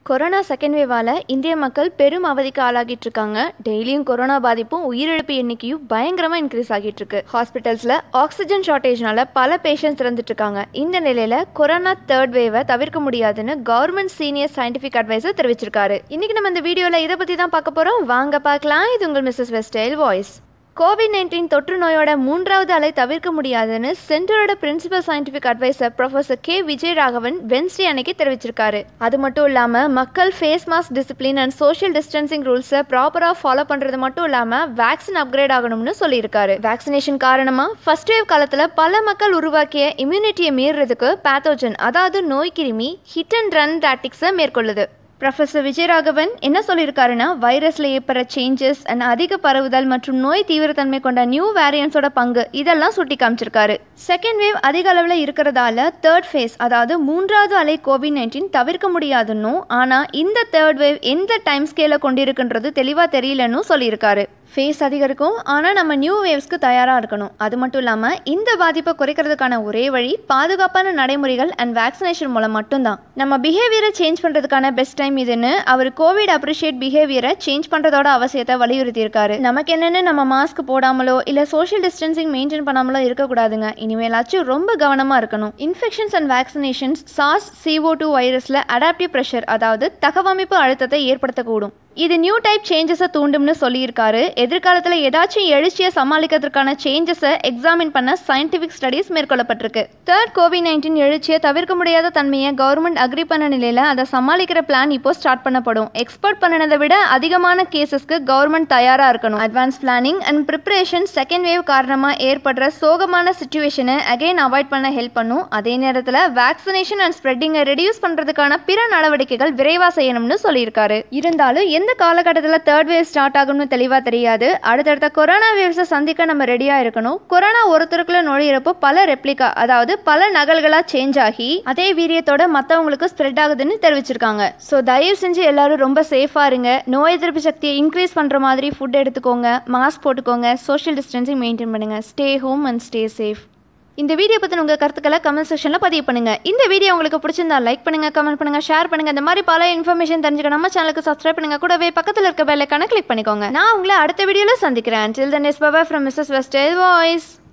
corona second வேவால இந்திய மக்கள் பெரும் அவதிக்கு ஆளாகிட்டு இருக்காங்க டெய்லியும் கொரோனா பாதிப்பும் உயிரிழப்பு எண்ணிக்கையும் பயங்கரமா இன்க்ரீஸ் ஆகிட்டு இருக்கு ஹாஸ்பிட்டல்ஸ்ல ஆக்சிஜன் ஷார்டேஜ்னால பல பேஷண்ட்ஸ் இறந்துட்டு இருக்காங்க இந்த நிலையில கொரோனா தேர்ட் வேவை தவிர்க்க முடியாதுன்னு கவர்மெண்ட் சீனியர் சயின்டிபிக் அட்வைசர் தெரிவிச்சிருக்காரு இன்னைக்கு நம்ம இந்த வீடியோல இதை பத்தி தான் பார்க்க போறோம் வாங்க பார்க்கலாம் இது உங்கள் Mrs Westyle voice COVID nineteen தொற்று நோயோட மூன்றாவது அலை தவிர்க்க முடியாதுன்னு சென்டரோட principal scientific adviser professor K Vijayaraghavan Wednesday அன்னைக்கு தெரிவிச்சிருக்காரு அது மட்டும் இல்லாம மக்கள் face mask discipline and social distancing ரூல்ஸை ப்ராப்பரா ஃபாலோ பண்றது மட்டும் இல்லாம வேக்சின் அப்கிரேட் ஆகணும்னு சொல்லியிருக்காரு வேக்சினேஷன் காரணமா ஃபர்ஸ்ட் வேவ் காலத்துல பல மக்கள் உருவாக்கிய இம்யூனிட்டியை மீறுறதுக்கு பேத்தோஜன் அதாவது நோய் கிருமி ஹிட் அண்ட் ரன் டாக்டிக்ஸை மேற்கொள்ளுது ப்ரொஃபஸர் விஜயராகவன் என்ன சொல்லியிருக்காருன்னா வைரஸில் ஏற்படுற சேஞ்சஸ் அண்ட் அதிக பரவுதல் மற்றும் நோய் தீவிரத்தன்மை கொண்ட நியூ வேரியன்ஸோட பங்கு இதெல்லாம் சுட்டி காமிச்சிருக்காரு செகண்ட் வேவ் அதிக அளவில் இருக்கிறதால தேர்ட் ஃபேஸ் அதாவது மூன்றாவது அலை கோவிட் நைன்டீன் தவிர்க்க முடியாதுன்னும் ஆனால் இந்த தேர்ட் வேவ் எந்த டைம் ஸ்கேலை கொண்டிருக்குன்றது தெளிவாக தெரியலன்னு சொல்லியிருக்காரு ஃபேஸ் அதிகரிக்கும் ஆனால் நம்ம நியூ வேவ்ஸ்க்கு தயாராக இருக்கணும் அது மட்டும் இல்லாமல் இந்த பாதிப்பை குறைக்கிறதுக்கான ஒரே வழி பாதுகாப்பான நடைமுறைகள் அண்ட் வேக்சினேஷன் மூலம் மட்டும்தான் நம்ம பிஹேவியரை சேஞ்ச் பண்ணுறதுக்கான பெஸ்ட் டைம் இதுன்னு அவர் கோவிட் அப்ரிஷியேட் பிஹேவியரை சேஞ்ச் பண்ணுறதோட அவசியத்தை வலியுறுத்தியிருக்காரு நமக்கு என்னென்னு நம்ம மாஸ்க் போடாமலோ இல்லை சோஷியல் டிஸ்டன்சிங் மெயின்டைன் பண்ணாமலோ இருக்கக்கூடாதுங்க இனிமேலாச்சும் ரொம்ப கவனமாக இருக்கணும் இன்ஃபெக்ஷன்ஸ் அண்ட் வேக்சினேஷன்ஸ் சாஸ் சிஓ டூ வைரஸில் அடாப்டிவ் ப்ரெஷர் அதாவது தகவமைப்பு அழுத்தத்தை ஏற்படுத்தக்கூடும் இது நியூ டைப் சேஞ்சஸை தூண்டும்னு சொல்லியிருக்காரு எதிர்காலத்தில் ஏதாச்சும் எழுச்சியை சமாளிக்கிறதுக்கான சேஞ்சஸை எக்ஸாமின் பண்ண சயின்டிஃபிக் ஸ்டடீஸ் மேற்கொள்ளப்பட்டிருக்கு தேர்ட் கோவிட் நைன்டீன் எழுச்சியை தவிர்க்க முடியாத தன்மையை கவர்மெண்ட் அக்ரி பண்ண நிலையில் அதை சமாளிக்கிற பிளான் இப்போ ஸ்டார்ட் பண்ணப்படும் எக்ஸ்போர்ட் பண்ணினதை விட அதிகமான கேசஸ்க்கு கவர்மெண்ட் தயாராக இருக்கணும் advance planning and preparation second wave காரணமாக ஏற்படுற சோகமான சுச்சுவேஷனை அகைன் அவாய்ட் பண்ண ஹெல்ப் பண்ணும் அதே நேரத்தில் வேக்சினேஷன் அண்ட் ஸ்ப்ரெட்டிங்கை ரெடியூஸ் பண்ணுறதுக்கான பிற நடவடிக்கைகள் விரைவாக செய்யணும்னு சொல்லியிருக்காரு இருந்தாலும் எந்த காலகட்டத்தில் தேர்ட் வேவ் ஸ்டார்ட் ஆகும்னு தெளிவாக தெரியாது அடுத்தடுத்த கொரோனா வேவ்ஸை சந்திக்க நம்ம ரெடியாக இருக்கணும் கொரோனா ஒருத்தருக்குள்ள நுழையிறப்போ பல ரெப்ளிகா அதாவது பல நகல்களாக சேஞ்ச் ஆகி அதே வீரியத்தோட மற்றவங்களுக்கு ஸ்ப்ரெட் ஆகுதுன்னு தெரிவிச்சிருக்காங்க ஸோ தயவு செஞ்சு எல்லாரும் ரொம்ப சேஃபாக இருங்க நோய் எதிர்ப்பு சக்தியை இன்க்ரீஸ் பண்ணுற மாதிரி ஃபுட் எடுத்துக்கோங்க மாஸ்க் போட்டுக்கோங்க சோஷியல் டிஸ்டன்சிங் மெயின்டைன் பண்ணுங்கள் stay home and stay safe இந்த வீடியோ பற்றின உங்கள் கருத்துக்களை கமெண்ட் செக்ஷனில் பதிவு பண்ணுங்க இந்த வீடியோ உங்களுக்கு பிடிச்சிருந்தா லைக் பண்ணுங்க கமெண்ட் பண்ணுங்க ஷேர் பண்ணுங்க இந்த மாதிரி பல இன்ஃபர்மேஷன் தெரிஞ்சுக்க நம்ம சேனலுக்கு சப்ஸ்கிரைப் பண்ணுங்க கூடவே பக்கத்தில் இருக்க பெல்லைக்கான கிளிக் பண்ணிக்கோங்க நான் உங்களை அடுத்த வீடியோவில் சந்திக்கிறேன் டில் தன் இஸ் பபா ஃப்ரம் மிஸ்ஸஸ் வெஸ்டேல் வாய்ஸ்